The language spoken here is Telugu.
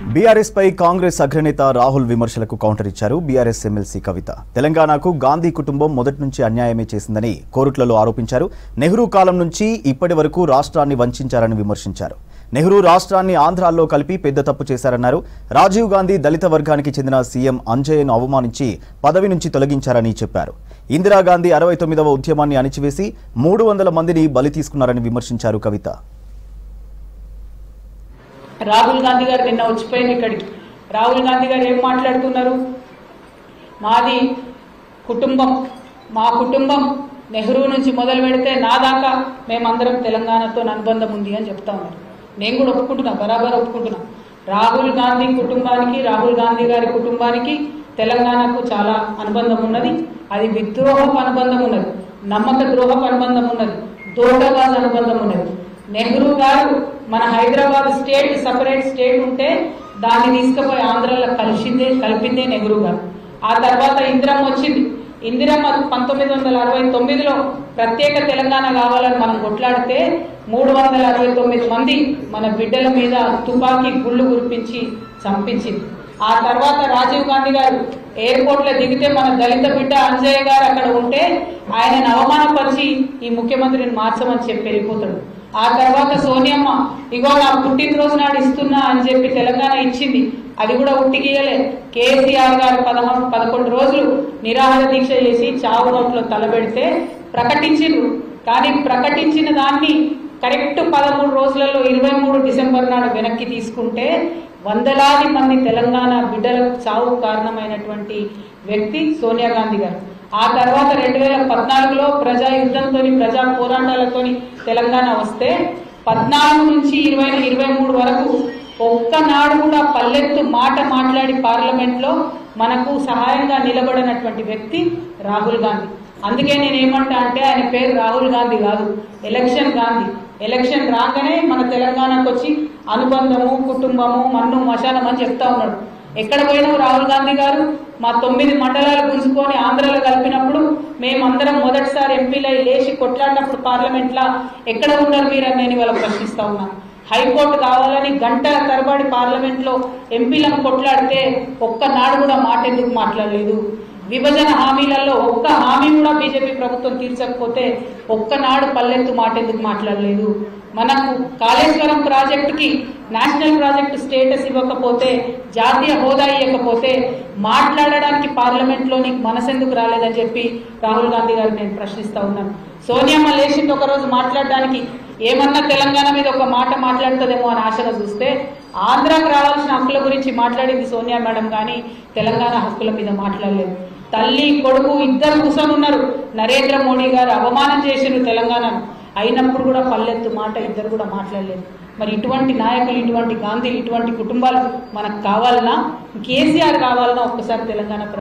బీఆర్ఎస్ పై కాంగ్రెస్ అగ్రనేత రాహుల్ విమర్శలకు కౌంటర్ ఇచ్చారు బీఆర్ఎస్ ఎమ్మెల్సీ కవిత తెలంగాణకు గాంధీ కుటుంబం మొదటి నుంచి అన్యాయమే చేసిందని కోరుట్లలో ఆరోపించారు నెహ్రూ కాలం నుంచి ఇప్పటి వరకు రాష్ట్రాన్ని వంచారని విమర్శించారు నెహ్రూ రాష్ట్రాన్ని ఆంధ్రాల్లో కలిపి పెద్ద తప్పు చేశారన్నారు రాజీవ్ గాంధీ దళిత వర్గానికి చెందిన సీఎం అంజయ్యను అవమానించి పదవి నుంచి తొలగించారని చెప్పారు ఇందిరాగాంధీ అరవై తొమ్మిదవ ఉద్యమాన్ని అణిచివేసి మూడు వందల మందిని బలి తీసుకున్నారని విమర్శించారు కవిత రాహుల్ గాంధీ గారు నిన్న వచ్చిపోయింది ఇక్కడికి రాహుల్ గాంధీ గారు ఏం మాట్లాడుతున్నారు మాది కుటుంబం మా కుటుంబం నెహ్రూ నుంచి మొదలు పెడితే నా దాకా మేమందరం తెలంగాణతో అనుబంధం ఉంది అని చెప్తా ఉన్నారు నేను కూడా ఒప్పుకుంటున్నా బరాబర్ ఒప్పుకుంటున్నా రాహుల్ గాంధీ కుటుంబానికి రాహుల్ గాంధీ గారి కుటుంబానికి తెలంగాణకు చాలా అనుబంధం ఉన్నది అది విద్రోహపు అనుబంధం ఉన్నది నమ్మక ద్రోహపు అనుబంధం ఉన్నది దోటగాజ్ అనుబంధం ఉన్నది నెహ్రూ గారు మన హైదరాబాద్ స్టేట్ సపరేట్ స్టేట్ ఉంటే దాన్ని తీసుకుపోయి ఆంధ్రాలో కలిసిందే కలిపిందే నెహ్రూ గారు ఆ తర్వాత ఇందిరమ్మ వచ్చింది ఇందిరమ్మ పంతొమ్మిది వందల అరవై తొమ్మిదిలో ప్రత్యేక తెలంగాణ కావాలని మనం కొట్లాడితే మూడు వందల అరవై తొమ్మిది మంది మన బిడ్డల మీద తుపాకీ గుళ్ళు కురిపించి చంపించింది ఆ తర్వాత రాజీవ్ గాంధీ గారు ఎయిర్పోర్ట్ లో దిగితే మన దళిత బిడ్డ అంజయ్య గారు అక్కడ ఉంటే ఆయనను అవమానపరిచి ఈ ముఖ్యమంత్రిని మార్చమని చెప్పి వెళ్ళిపోతాడు ఆ తర్వాత సోనియమ్మ ఇగో నా పుట్టినరోజు నాడు ఇస్తున్నా అని చెప్పి తెలంగాణ ఇచ్చింది అది కూడా ఉట్టిగీయలే కేసీఆర్ గారు పదహారు పదకొండు రోజులు నిరాహార దీక్ష చేసి చావు నోట్లో తలబెడితే ప్రకటించిండ్రు కానీ ప్రకటించిన దాన్ని కరెక్ట్ పదమూడు రోజులలో ఇరవై మూడు డిసెంబర్ నాడు వెనక్కి తీసుకుంటే వందలాది మంది తెలంగాణ బిడ్డలకు చావు కారణమైనటువంటి వ్యక్తి సోనియా గాంధీ గారు ఆ తర్వాత రెండు వేల పద్నాలుగులో ప్రజా యుద్ధంతో ప్రజా పోరాటాలతో తెలంగాణ వస్తే పద్నాలుగు నుంచి ఇరవై ఇరవై మూడు వరకు ఒక్కనాడు కూడా పల్లెత్తు మాట మాట్లాడి పార్లమెంట్లో మనకు సహాయంగా నిలబడినటువంటి వ్యక్తి రాహుల్ గాంధీ అందుకే నేను ఏమంటా అంటే ఆయన పేరు రాహుల్ గాంధీ కాదు ఎలక్షన్ గాంధీ ఎలక్షన్ రాగానే మన తెలంగాణకు వచ్చి అనుబంధము కుటుంబము మన్ను మశానం అని చెప్తా ఉన్నాడు ఎక్కడ పోయినావు రాహుల్ గాంధీ గారు మా తొమ్మిది మండలాలు గుంజుకొని ఆంధ్రలో కలిపినప్పుడు మేమందరం మొదటిసారి ఎంపీలై లేచి కొట్లాడినప్పుడు పార్లమెంట్లా ఎక్కడ ఉన్నారు మీరని నేను ఇవాళ ప్రశ్నిస్తా ఉన్నాను హైకోర్టు కావాలని గంటల తరబడి పార్లమెంట్లో ఎంపీలను కొట్లాడితే ఒక్కనాడు కూడా మాట ఎందుకు మాట్లాడలేదు విభజన హామీలలో ఒక్క హామీ కూడా బీజేపీ ప్రభుత్వం తీర్చకపోతే ఒక్కనాడు పల్లెత్తు మాట ఎందుకు మాట్లాడలేదు మనకు కాళేశ్వరం ప్రాజెక్టుకి నేషనల్ ప్రాజెక్టు స్టేటస్ ఇవ్వకపోతే జాతీయ హోదా ఇవ్వకపోతే మాట్లాడడానికి పార్లమెంట్లో నీకు మనసెందుకు రాలేదని చెప్పి రాహుల్ గాంధీ గారిని నేను ప్రశ్నిస్తా ఉన్నాను సోనియమ్మ లేచింది ఒకరోజు మాట్లాడడానికి ఏమన్నా తెలంగాణ మీద ఒక మాట మాట్లాడుతుందేమో అని ఆశగా చూస్తే ఆంధ్రాకు రావాల్సిన హక్కుల గురించి మాట్లాడింది సోనియా మేడం కానీ తెలంగాణ హక్కుల మీద మాట్లాడలేదు తల్లి కొడుకు ఇద్దరు కూర్చొని ఉన్నారు నరేంద్ర మోడీ గారు అవమానం చేసిండ్రు తెలంగాణను అయినప్పుడు కూడా పల్లెత్తు మాట ఇద్దరు కూడా మాట్లాడలేదు మరి ఇటువంటి నాయకులు ఇటువంటి గాంధీ ఇటువంటి కుటుంబాలు మనకు కావాలన్నా కేసీఆర్ కావాలన్నా ఒక్కసారి తెలంగాణ